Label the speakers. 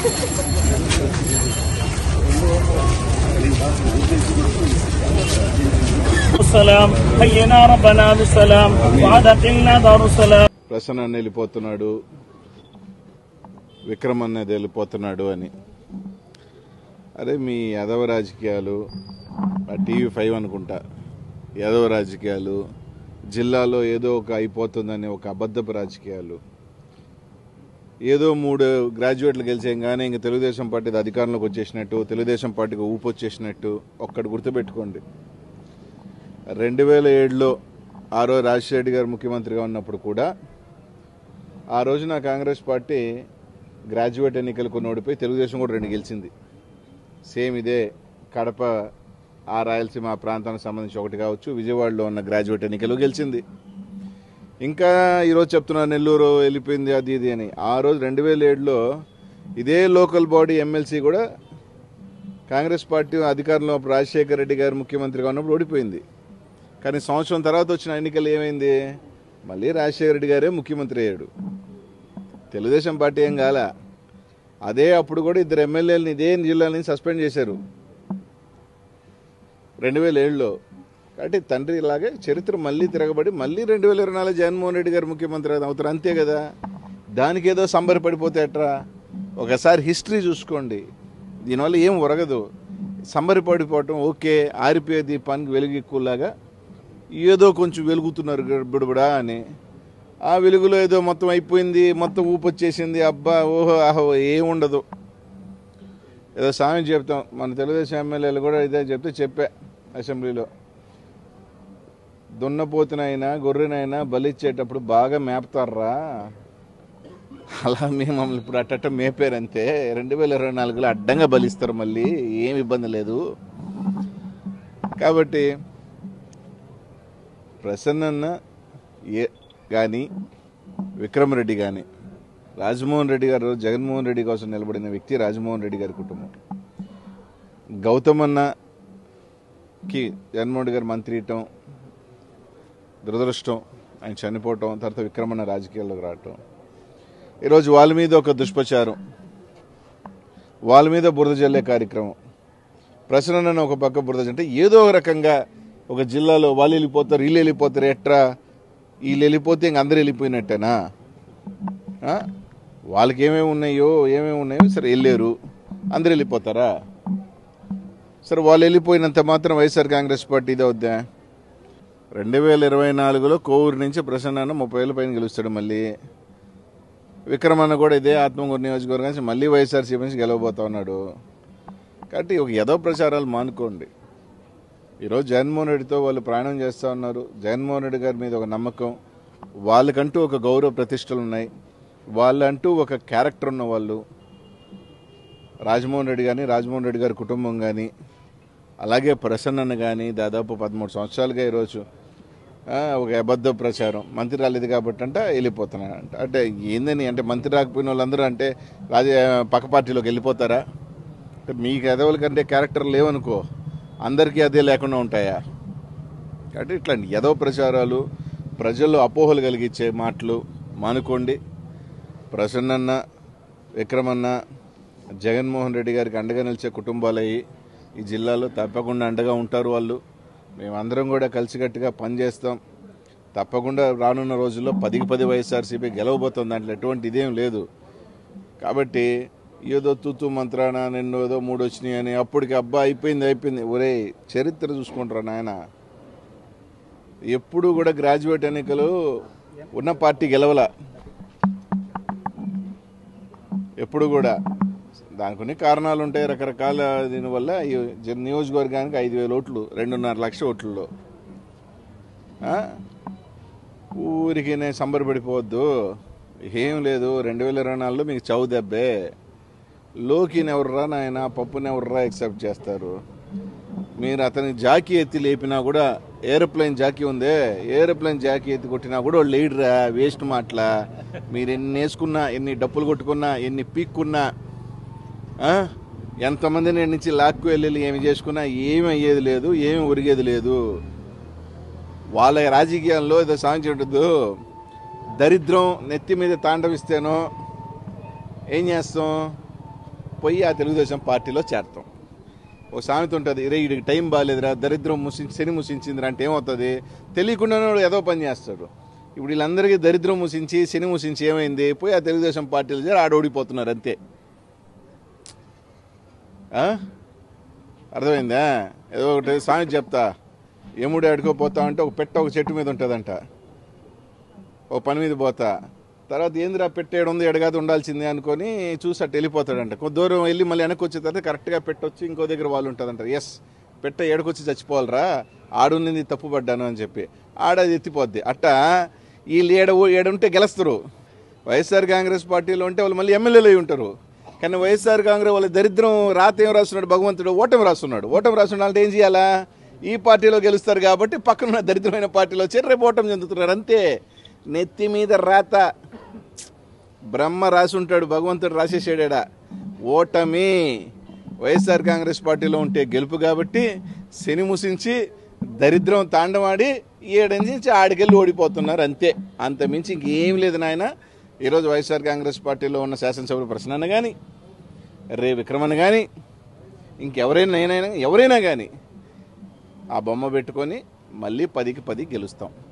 Speaker 1: السلام حينا ربنا بالسلام وعدتنا دار السلام
Speaker 2: ప్రసన్న అన్న వెళ్ళిపోతున్నాడు విక్రమ్ అన్నది వెళ్ళిపోతున్నాడు అని అరే మీ యాదవ రాజకీయాలు ఆ టీవీ ఫైవ్ అనుకుంటా యాదవ రాజకీయాలు జిల్లాలో ఏదో ఒక అయిపోతుందని ఒక అబద్ధపు రాజకీయాలు ఏదో మూడు గ్రాడ్యుయేట్లు గెలిచేయంగానే ఇంక తెలుగుదేశం పార్టీ అధికారంలోకి వచ్చేసినట్టు తెలుగుదేశం పార్టీకి ఊపు వచ్చేసినట్టు ఒక్కటి గుర్తుపెట్టుకోండి రెండు వేల ఏడులో ఆ రోజు రాజశేఖర రెడ్డి గారు ముఖ్యమంత్రిగా ఉన్నప్పుడు కూడా ఆ రోజున కాంగ్రెస్ పార్టీ గ్రాడ్యుయేట్ ఎన్నికలకు ఓడిపోయి తెలుగుదేశం కూడా రెండు గెలిచింది సేమ్ ఇదే కడప ఆ రాయలసీమ ఆ ప్రాంతానికి సంబంధించి ఒకటి కావచ్చు విజయవాడలో ఉన్న గ్రాడ్యుయేట్ ఎన్నికలు గెలిచింది ఇంకా ఈరోజు చెప్తున్నారు నెల్లూరు వెళ్ళిపోయింది అది ఇది అని ఆ రోజు రెండు వేల ఏడులో ఇదే లోకల్ బాడీ ఎమ్మెల్సీ కూడా కాంగ్రెస్ పార్టీ అధికారంలో అప్పుడు రాజశేఖర రెడ్డి గారు ముఖ్యమంత్రిగా ఉన్నప్పుడు ఓడిపోయింది కానీ సంవత్సరం తర్వాత వచ్చిన ఎన్నికలు ఏమైంది మళ్ళీ రాజశేఖర రెడ్డి గారే ముఖ్యమంత్రి అయ్యాడు తెలుగుదేశం పార్టీ ఏం కాల అదే అప్పుడు కూడా ఇద్దరు ఎమ్మెల్యేలని ఇదే జిల్లాల నుంచి సస్పెండ్ చేశారు రెండు వేల ఏడులో కాబట్టి తండ్రి ఇలాగే చరిత్ర మళ్ళీ తిరగబడి మళ్ళీ రెండు వేల ఇరవై నాలుగు జగన్మోహన్ రెడ్డి గారు ముఖ్యమంత్రి అవుతారు అంతే కదా దానికి ఏదో సంబరపడిపోతే ఎట్రా ఒకసారి హిస్టరీ చూసుకోండి దీనివల్ల ఏం ఒరగదు సంబరపడిపోవటం ఓకే ఆరిపోయే దీపానికి వెలుగు ఎక్కువలాగా ఏదో కొంచెం వెలుగుతున్నారు బిడబడా అని ఆ వెలుగులో ఏదో మొత్తం అయిపోయింది మొత్తం ఊపొచ్చేసింది అబ్బా ఓహో ఆహో ఏముండదు ఏదో సామెత చెప్తాం మన తెలుగుదేశం ఎమ్మెల్యేలు కూడా ఇదే చెప్తే చెప్పా అసెంబ్లీలో దున్నపోతునైనా గొర్రెనైనా బలిచ్చేటప్పుడు బాగా మేపుతారా అలా మేము మమ్మల్ని ఇప్పుడు అట్టట్ట మేపారంతే రెండు వేల ఇరవై నాలుగులో అడ్డంగా బలిస్తారు మళ్ళీ ఏం ఇబ్బంది లేదు కాబట్టి ప్రసన్న ఏ కానీ విక్రమరెడ్డి కానీ రాజమోహన్ రెడ్డి గారు జగన్మోహన్ రెడ్డి కోసం నిలబడిన వ్యక్తి రాజమోహన్ రెడ్డి గారి కుటుంబం గౌతమ్ అన్నకి జగన్మోహన్ రెడ్డి గారు మంత్రి ఇవ్వటం దురదృష్టం ఆయన చనిపోవటం తర్వాత విక్రమన్న రాజకీయాల్లోకి రావటం ఈరోజు వాళ్ళ మీద ఒక దుష్ప్రచారం వాళ్ళ మీద బురద జల్లే కార్యక్రమం ప్రసన్న ఒక పక్క బురద అంటే ఏదో ఒక రకంగా ఒక జిల్లాలో వాళ్ళు వెళ్ళిపోతారు వీళ్ళు వెళ్ళిపోతారు ఎట్రా వీళ్ళు వెళ్ళిపోతే ఇంక అందరు వెళ్ళిపోయినట్టేనా ఆ? వాళ్ళకి ఏమేమి ఉన్నాయో ఏమేమి ఉన్నాయో సరే వెళ్ళారు అందరు వెళ్ళిపోతారా సరే వాళ్ళు వెళ్ళిపోయినంత మాత్రం వైఎస్ఆర్ కాంగ్రెస్ పార్టీ ఇదే వద్దా రెండు వేల ఇరవై నాలుగులో కోవూరు నుంచి ప్రసన్న ముప్పై వేల పైన గెలుస్తాడు మళ్ళీ విక్రమన్న కూడా ఇదే ఆత్మకూరు నియోజకవర్గం నుంచి మళ్ళీ వైఎస్ఆర్సీపీ నుంచి గెలవబోతా ఉన్నాడు కాబట్టి ఒక యదో ప్రచారాలు మానుకోండి ఈరోజు జగన్మోహన్ రెడ్డితో వాళ్ళు ప్రయాణం చేస్తూ ఉన్నారు జగన్మోహన్ రెడ్డి గారి మీద ఒక నమ్మకం వాళ్ళకంటూ ఒక గౌరవ ప్రతిష్టలు ఉన్నాయి వాళ్ళంటూ ఒక క్యారెక్టర్ ఉన్న వాళ్ళు రాజమోహన్ రెడ్డి కానీ రాజమోహన్ రెడ్డి గారి కుటుంబం కానీ అలాగే ప్రసన్నన్న కానీ దాదాపు పదమూడు సంవత్సరాలుగా ఈరోజు ఆ, ఒక అబద్ధ ప్రచారం మంత్రి రాలేదు కాబట్టి అంటే వెళ్ళిపోతున్నాడు అంట అంటే ఏందని అంటే మంత్రి రాకపోయిన వాళ్ళందరూ అంటే రాజ పక్క పార్టీలోకి వెళ్ళిపోతారా అంటే మీకు ఎదవల కంటే క్యారెక్టర్ లేవనుకో అందరికీ అదే లేకుండా ఉంటాయా కాబట్టి ఇట్లాంటి ఎదవ ప్రచారాలు ప్రజల్లో అపోహలు కలిగించే మాటలు మానుకోండి ప్రసన్నన్న విక్రమన్న జగన్మోహన్ రెడ్డి గారికి అండగా నిలిచే కుటుంబాలయ్యి ఈ జిల్లాలో తప్పకుండా అండగా ఉంటారు వాళ్ళు మేమందరం కూడా కలిసికట్టుగా పనిచేస్తాం తప్పకుండా రానున్న రోజుల్లో పదికి పది వైఎస్ఆర్సీపీ గెలవబోతుంది దాంట్లో ఎటువంటి ఇదేం లేదు కాబట్టి ఏదో తూతు మంత్రాన నిన్ను ఏదో మూడు వచ్చినాయి అని అప్పటికి అబ్బా అయిపోయింది అయిపోయింది ఒరే చరిత్ర చూసుకుంటారా నాయన ఎప్పుడు కూడా గ్రాడ్యుయేట్ ఎన్నికలు ఉన్న పార్టీ గెలవల ఎప్పుడు కూడా దానికి కొన్ని కారణాలు ఉంటాయి రకరకాల దీనివల్ల ఈ జ- నియోజకవర్గానికి ఐదు వేల ఓట్లు రెండున్నర లక్ష ఓట్లలో ఆ? ఊరికి నేను సంబరపడిపోవద్దు ఏం లేదు రెండు వేల ఇరవై నాలుగులో మీకు చౌ దెబ్బే లోకిని ఎవర్రా నాయన పప్పుని ఎవర్రా యాక్సెప్ట్ చేస్తారు మీరు అతని జాకీ ఎత్తి లేపినా కూడా ఏరోప్లేన్ జాకీ ఉందే ఏరోప్లేన్ జాకీ ఎత్తి కొట్టినా కూడా వాళ్ళు లేడురా వేస్ట్ మాటలా మీరు ఎన్ని వేసుకున్నా ఎన్ని డప్పులు కొట్టుకున్నా ఎన్ని పీక్కున్నా ఆ? ఎంతమంది నేను నుంచి లాక్కు వెళ్ళి ఏమి చేసుకున్నా ఏమి అయ్యేది లేదు ఏమి ఒరిగేది లేదు వాళ్ళ రాజకీయాల్లో ఏదో సాంగ్ ఉండదు దరిద్రం నెత్తి మీద తాండవిస్తేనో ఏం చేస్తాం పోయి ఆ తెలుగుదేశం పార్టీలో చేరతాం ఒక సామెత ఉంటుంది రే వీడికి టైం బాగాలేదురా దరిద్రం ముసించి శని ముసించిందిరా అంటే ఏమవుతుంది తెలియకుండానే వాడు ఏదో పని చేస్తాడు ఇప్పుడు వీళ్ళందరికీ దరిద్రం ముసించి శని ముసించి ఏమైంది పోయి ఆ తెలుగుదేశం పార్టీలో చేరి ఆడ ఓడిపోతున్నారు అంతే ఆ? అర్థమైందా ఏదో ఒకటి సామెత చెప్తా ఎముడు అడుకోపోతా అంటే ఒక పెట్ట ఒక చెట్టు మీద ఉంటుందంట ఓ పని మీద పోతా తర్వాత ఏందిరా పెట్టేడు ఉంది ఎడగాది ఉండాల్సిందే అనుకొని చూసి అట్టు వెళ్ళిపోతాడంట కొంత దూరం వెళ్ళి మళ్ళీ వెనక్కి వచ్చిన తర్వాత కరెక్ట్గా పెట్టొచ్చి ఇంకో దగ్గర వాళ్ళు ఉంటుందంట ఎస్ పెట్ట ఏడకొచ్చి చచ్చిపోవాలరా ఆడున్నది తప్పుపడ్డాను అని చెప్పి ఆడ అది ఎత్తిపోద్ది అట్ట వీళ్ళు ఏడ ఏడుంటే గెలుస్తారు వైఎస్ఆర్ కాంగ్రెస్ పార్టీలో ఉంటే వాళ్ళు మళ్ళీ ఎమ్మెల్యేలు అయి ఉంటారు కానీ వైఎస్ఆర్ కాంగ్రెస్ వాళ్ళ దరిద్రం రాత ఏం రాస్తున్నాడు భగవంతుడు ఓటమి రాస్తున్నాడు ఓటమి రాస్తున్నాడు అంటే ఏం చేయాలా ఈ పార్టీలో గెలుస్తారు కాబట్టి పక్కనున్న దరిద్రమైన పార్టీలో వచ్చి రేపు ఓటమి చెందుతున్నారు అంతే నెత్తి మీద రాత బ్రహ్మ రాసి ఉంటాడు భగవంతుడు రాసేసాడా ఓటమి వైఎస్ఆర్ కాంగ్రెస్ పార్టీలో ఉంటే గెలుపు కాబట్టి శని ముసించి దరిద్రం తాండవాడి ఏడంచి ఆడికెళ్ళి ఓడిపోతున్నారు అంతే అంత మించి ఇంకేం లేదు నాయన ఈరోజు వైఎస్ఆర్ కాంగ్రెస్ పార్టీలో ఉన్న శాసనసభ్యులు ప్రశ్న కానీ రే విక్రమన్ కానీ ఇంకెవరైనా నేనైనా ఎవరైనా కానీ ఆ బొమ్మ పెట్టుకొని మళ్ళీ పదికి పది గెలుస్తాం